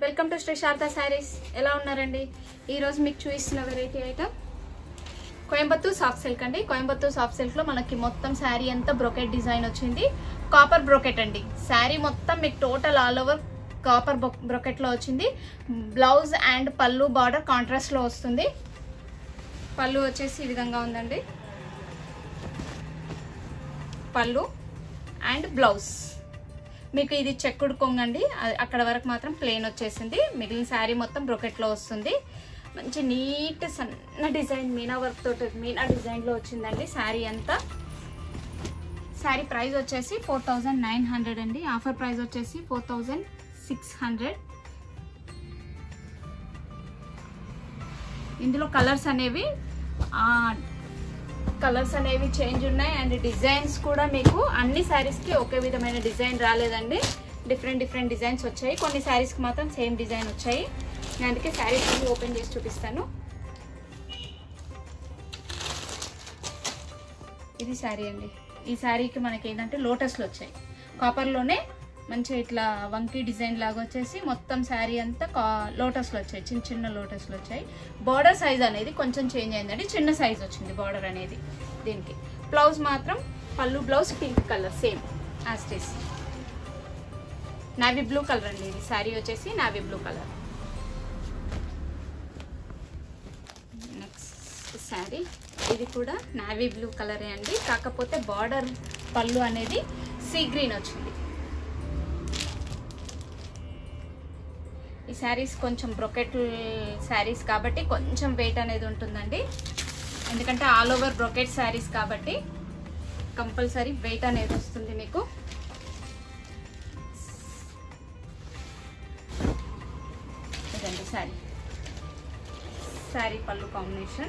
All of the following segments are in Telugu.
వెల్కమ్ టు శ్రీ శారదా శారీస్ ఎలా ఉన్నారండి ఈరోజు మీకు చూపిస్తున్న variety item Coimbatore soft silk అండి కోయంబత్తూర్ సాఫ్ట్ సిల్క్ లో మనకి మొత్తం శారీ అంతా బ్రొకెట్ డిజైన్ వచ్చింది కాపర్ బ్రొకెట్ అండి శారీ మొత్తం మీకు total all over copper brocade లో వచ్చింది blouse and pallu border contrast లో వస్తుంది పళ్ళు వచ్చేసి ఈ విధంగా ఉందండి పళ్ళు అండ్ బ్లౌజ్ మీకు ఇది చెక్కుడు కొంగండి అ- అక్కడ వరకు మాత్రం ప్లెయిన్ వచ్చేసింది మిగిలిన శారీ మొత్తం బ్రొకెట్లో వస్తుంది మంచి నీట్ సన్న డిజైన్ మీనా వర్క్ తోటి మీనా డిజైన్లో వచ్చిందండి శారీ అంతా శారీ ప్రైస్ వచ్చేసి ఫోర్ థౌజండ్ నైన్ హండ్రెడ్ అండి ఆఫర్ ప్రైస్ వచ్చేసి ఫోర్ థౌజండ్ సిక్స్ హండ్రెడ్ ఇందులో కలర్స్ అనేవి కలర్స్ అనేవి చేంజ్ ఉన్నాయి అండ్ డిజైన్స్ కూడా మీకు అన్ని శారీస్కి ఒకే విధమైన డిజైన్ రాలేదండి డిఫరెంట్ డిఫరెంట్ డిజైన్స్ వచ్చాయి కొన్ని శారీస్కి మాత్రం సేమ్ డిజైన్ వచ్చాయి నేను అందుకే శారీస్ అన్ని ఓపెన్ చేసి చూపిస్తాను ఇది శారీ అండి ఈ శారీకి మనకి ఏంటంటే లోటస్లు వచ్చాయి కాపర్లోనే మంచిగా ఇట్లా వంకీ డిజైన్ లాగా వచ్చేసి మొత్తం శారీ అంతా కా లోటస్లు వచ్చాయి చిన్న చిన్న లోటస్లు వచ్చాయి బార్డర్ సైజ్ అనేది కొంచెం చేంజ్ అయిందండి చిన్న సైజ్ వచ్చింది బార్డర్ అనేది దీనికి బ్లౌజ్ మాత్రం pallu blouse pink colour same as this navy blue colour అండి ఇది శారీ వచ్చేసి navy blue colour next sari ఇది కూడా నావీ బ్లూ కలరే అండి కాకపోతే బార్డర్ పళ్ళు అనేది సీ గ్రీన్ వచ్చింది ఈ శారీస్ కొంచెం బ్రొకెట్ శారీస్ కాబట్టి కొంచెం వెయిట్ అనేది ఉంటుందండి ఎందుకంటే ఆల్ ఓవర్ బ్రొకెట్ శారీస్ కాబట్టి కంపల్సరీ వెయిట్ అనేది వస్తుంది మీకు ఇదండి శారీ శారీ పళ్ళు కాంబినేషన్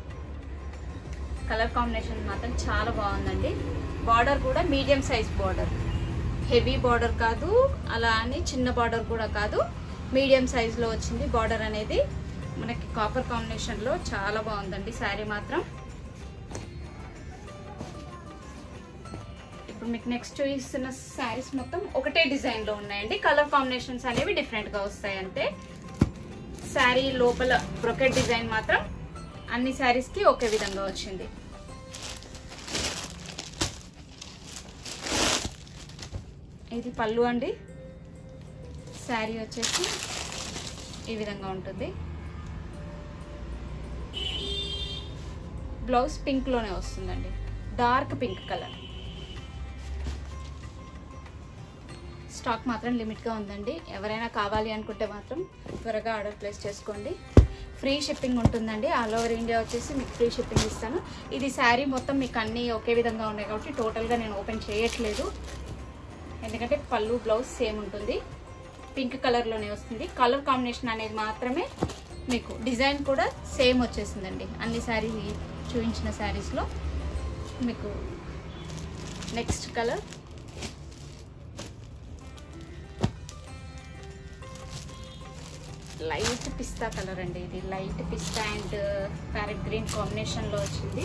కలర్ కాంబినేషన్ మాత్రం చాలా బాగుందండి బార్డర్ కూడా medium size border heavy border కాదు అలా అని చిన్న బార్డర్ కూడా కాదు మీడియం సైజులో వచ్చింది బార్డర్ అనేది మనకి కాపర్ కాంబినేషన్లో చాలా బాగుందండి శారీ మాత్రం ఇప్పుడు మీకు నెక్స్ట్ చూపిస్తున్న శారీస్ మొత్తం ఒకటే డిజైన్లో ఉన్నాయండి కలర్ కాంబినేషన్స్ అనేవి డిఫరెంట్గా వస్తాయి అంతే శారీ లోపల బ్రొకెట్ డిజైన్ మాత్రం అన్ని శారీస్కి ఒకే విధంగా వచ్చింది ఇది పళ్ళు అండి శారీ వచ్చేసి ఈ విధంగా ఉంటుంది బ్లౌజ్ పింక్లోనే వస్తుందండి డార్క్ పింక్ కలర్ స్టాక్ మాత్రం లిమిట్గా ఉందండి ఎవరైనా కావాలి అనుకుంటే మాత్రం త్వరగా ఆర్డర్ ప్లేస్ చేసుకోండి ఫ్రీ షిప్పింగ్ ఉంటుందండి ఆల్ ఓవర్ ఇండియా వచ్చేసి మీకు ఫ్రీ షిప్పింగ్ ఇస్తాను ఇది శారీ మొత్తం మీకు అన్నీ ఒకే విధంగా ఉన్నాయి కాబట్టి టోటల్గా నేను ఓపెన్ చేయట్లేదు ఎందుకంటే పళ్ళు బ్లౌజ్ సేమ్ ఉంటుంది పింక్ కలర్లోనే వస్తుంది కలర్ కాంబినేషన్ అనేది మాత్రమే మీకు డిజైన్ కూడా సేమ్ వచ్చేసిందండి అన్ని శారీ చూపించిన శారీస్లో మీకు next colour light pista colour అండి ఇది light pista and parrot green కాంబినేషన్లో వచ్చింది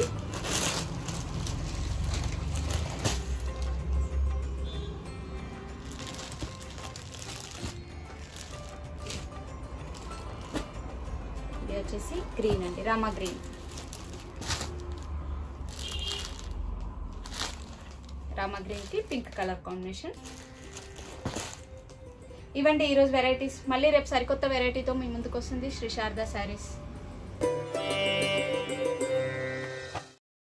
ఇది వచ్చేసి గ్రీన్ అండి రామా గ్రీన్ రామా గ్రీన్కి పింక్ కలర్ కాంబినేషన్ ఇవండి ఈరోజు వెరైటీస్ మళ్ళీ రేపు సరికొత్త వెరైటీతో మీ ముందుకు వస్తుంది శ్రీ శారదా శారీస్